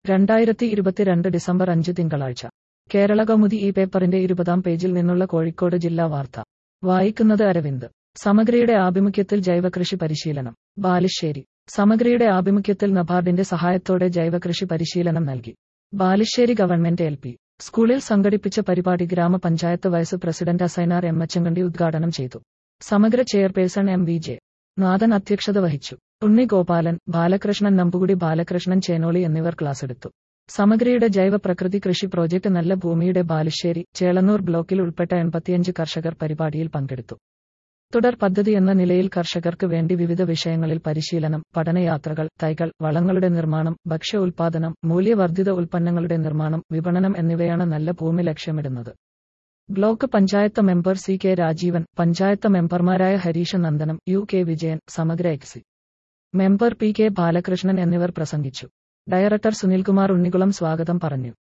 രണ്ടായിരത്തി ഇരുപത്തിരണ്ട് ഡിസംബർ അഞ്ച് തിങ്കളാഴ്ച കേരള കൗമുദി ഈ പേപ്പറിന്റെ ഇരുപതാം പേജിൽ നിന്നുള്ള കോഴിക്കോട് ജില്ലാ വാർത്ത വായിക്കുന്നത് അരവിന്ദ് സമഗ്രയുടെ ആഭിമുഖ്യത്തിൽ ജൈവകൃഷി പരിശീലനം ബാലുശ്ശേരി സമഗ്രയുടെ ആഭിമുഖ്യത്തിൽ നബാർഡിന്റെ സഹായത്തോടെ ജൈവകൃഷി പരിശീലനം നൽകി ബാലുശ്ശേരി ഗവൺമെന്റ് എൽ പി സ്കൂളിൽ സംഘടിപ്പിച്ച പരിപാടി ഗ്രാമപഞ്ചായത്ത് vice president Asainar M Echankandi ഉദ്ഘാടനം ചെയ്തു സമഗ്ര ചെയർപേഴ്സൺ എം വി ജെ നാഥൻ അധ്യക്ഷത വഹിച്ചു ഉണ്ണി ഗോപാലൻ ബാലകൃഷ്ണൻ നമ്പുകുടി ബാലകൃഷ്ണൻ ചേനോളി എന്നിവർ ക്ലാസ്സെടുത്തു സമഗ്രയുടെ ജൈവ പ്രകൃതി കൃഷി പ്രോജക്ട് നല്ല ഭൂമിയുടെ ബാലുശ്ശേരി ചേളന്നൂർ ബ്ലോക്കിൽ ഉൾപ്പെട്ട എൺപത്തിയഞ്ച് കർഷകർ പരിപാടിയിൽ പങ്കെടുത്തു തുടർ പദ്ധതി എന്ന നിലയിൽ കർഷകർക്ക് വേണ്ടി വിവിധ വിഷയങ്ങളിൽ പരിശീലനം പഠനയാത്രകൾ തൈകൾ വളങ്ങളുടെ നിർമ്മാണം ഭക്ഷ്യ ഉൽപാദനം മൂല്യവർദ്ധിത ഉൽപ്പന്നങ്ങളുടെ നിർമ്മാണം വിപണനം എന്നിവയാണ് നല്ല ഭൂമി ലക്ഷ്യമിടുന്നത് block panchayat member C K Rajeevan panchayat മെമ്പർമാരായ ഹരീഷ നന്ദനം യു കെ വിജയൻ സമഗ്ര എക്സി മെമ്പർ പി കെ ബാലകൃഷ്ണൻ എന്നിവർ പ്രസംഗിച്ചു ഡയറക്ടർ സുനിൽകുമാർ ഉണ്ണികുളം സ്വാഗതം പറഞ്ഞു